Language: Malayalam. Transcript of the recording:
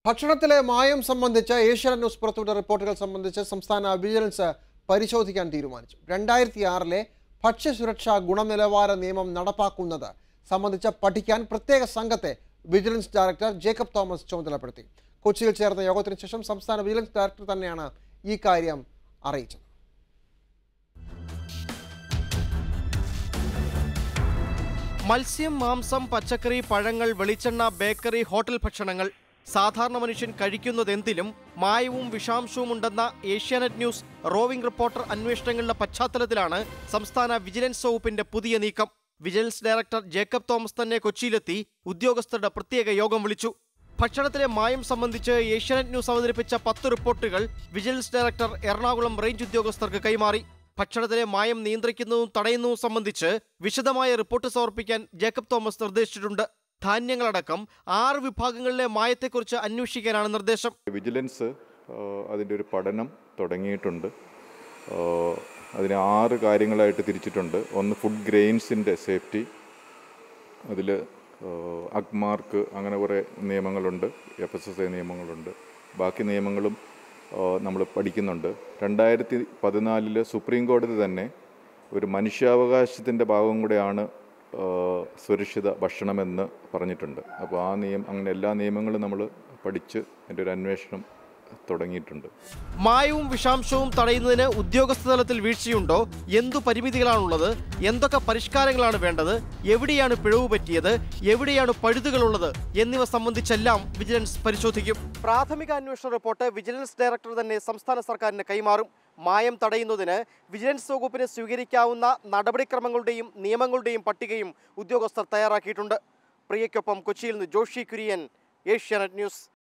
ഭക്ഷണത്തിലെ മായം സംബന്ധിച്ച് ഏഷ്യാനെറ്റ് ന്യൂസ് പുറത്തുവിട്ട റിപ്പോർട്ടുകൾ സംബന്ധിച്ച് സംസ്ഥാന വിജിലൻസ് പരിശോധിക്കാൻ തീരുമാനിച്ചു രണ്ടായിരത്തി ആറിലെ ഭക്ഷ്യസുരക്ഷാ ഗുണനിലവാര നിയമം നടപ്പാക്കുന്നത് സംബന്ധിച്ച് പഠിക്കാൻ പ്രത്യേക സംഘത്തെ വിജിലൻസ് ഡയറക്ടർ ജേക്കബ് തോമസ് ചുമതലപ്പെടുത്തി കൊച്ചിയിൽ ചേർന്ന യോഗത്തിന് ശേഷം സംസ്ഥാന വിജിലൻസ് ഡയറക്ടർ തന്നെയാണ് ഈ കാര്യം അറിയിച്ചത് മത്സ്യം മാംസം പച്ചക്കറി പഴങ്ങൾ വെളിച്ചെണ്ണ ബേക്കറി ഹോട്ടൽ ഭക്ഷണങ്ങൾ സാധാരണ മനുഷ്യൻ കഴിക്കുന്നതെന്തിലും മായവും വിഷാംശവും ഉണ്ടെന്ന ഏഷ്യാനെറ്റ് ന്യൂസ് റോവിംഗ് റിപ്പോർട്ടർ അന്വേഷണങ്ങളുടെ പശ്ചാത്തലത്തിലാണ് സംസ്ഥാന വിജിലൻസ് വകുപ്പിന്റെ പുതിയ നീക്കം വിജിലൻസ് ഡയറക്ടർ ജേക്കബ് തോമസ് തന്നെ കൊച്ചിയിലെത്തി ഉദ്യോഗസ്ഥരുടെ പ്രത്യേക യോഗം വിളിച്ചു ഭക്ഷണത്തിലെ മായം സംബന്ധിച്ച് ഏഷ്യാനെറ്റ് ന്യൂസ് അവതരിപ്പിച്ച പത്ത് റിപ്പോർട്ടുകൾ വിജിലൻസ് ഡയറക്ടർ എറണാകുളം റേഞ്ച് ഉദ്യോഗസ്ഥർക്ക് കൈമാറി ഭക്ഷണത്തിലെ മായം നിയന്ത്രിക്കുന്നതും തടയുന്നതും സംബന്ധിച്ച് വിശദമായ റിപ്പോർട്ട് സമർപ്പിക്കാൻ ജേക്കബ് തോമസ് നിർദ്ദേശിച്ചിട്ടുണ്ട് ധാന്യങ്ങളടക്കം ആറ് വിഭാഗങ്ങളിലെ മായത്തെക്കുറിച്ച് അന്വേഷിക്കാനാണ് നിർദ്ദേശം വിജിലൻസ് ആഹ്, അതിൻ്റെ ഒരു പഠനം തുടങ്ങിയിട്ടുണ്ട് ആഹ്, അതിനെ ആറ് കാര്യങ്ങളായിട്ട് തിരിച്ചിട്ടുണ്ട് ഒന്ന് ഫുഡ് ഗ്രെയിൻസിൻ്റെ സേഫ്റ്റി അതിൽ അഗ്മാർക്ക് അങ്ങനെ കുറേ നിയമങ്ങളുണ്ട് എഫ് എസ് എസ് ഐ നിയമങ്ങളുണ്ട് ബാക്കി നിയമങ്ങളും നമ്മൾ പഠിക്കുന്നുണ്ട് രണ്ടായിരത്തി പതിനാലില് സുപ്രീം കോടതി തന്നെ ഒരു മനുഷ്യാവകാശത്തിൻ്റെ ഭാഗം കൂടെയാണ് ആ, സുരക്ഷിത ഭക്ഷണമെന്ന് പറഞ്ഞിട്ടുണ്ട് അപ്പോൾ ആ നിയമം അങ്ങനെ എല്ലാ നിയമങ്ങളും നമ്മൾ പഠിച്ച് അതിൻ്റെ ഒരു അന്വേഷണം തുടങ്ങിയിട്ടുണ്ട് മായവും വിഷാംശവും തടയുന്നതിന് ഉദ്യോഗസ്ഥ തലത്തിൽ വീഴ്ചയുണ്ടോ എന്തു പരിമിതികളാണുള്ളത് എന്തൊക്കെ പരിഷ്കാരങ്ങളാണ് വേണ്ടത് എവിടെയാണ് പിഴവ് പറ്റിയത് എവിടെയാണ് പഴുതുകളുള്ളത് എന്നിവ സംബന്ധിച്ചെല്ലാം വിജിലൻസ് പരിശോധിക്കും പ്രാഥമിക അന്വേഷണ റിപ്പോർട്ട് വിജിലൻസ് ഡയറക്ടർ തന്നെ സംസ്ഥാന സർക്കാരിന് കൈമാറും മായം തടയുന്നതിന് വിജിലൻസ് വകുപ്പിന് സ്വീകരിക്കാവുന്ന നടപടിക്രമങ്ങളുടെയും നിയമങ്ങളുടെയും പട്ടികയും ഉദ്യോഗസ്ഥർ തയ്യാറാക്കിയിട്ടുണ്ട് പ്രിയയ്ക്കൊപ്പം കൊച്ചിയിൽ നിന്ന് ജോഷി കുര്യൻ ഏഷ്യാനെറ്റ് ന്യൂസ്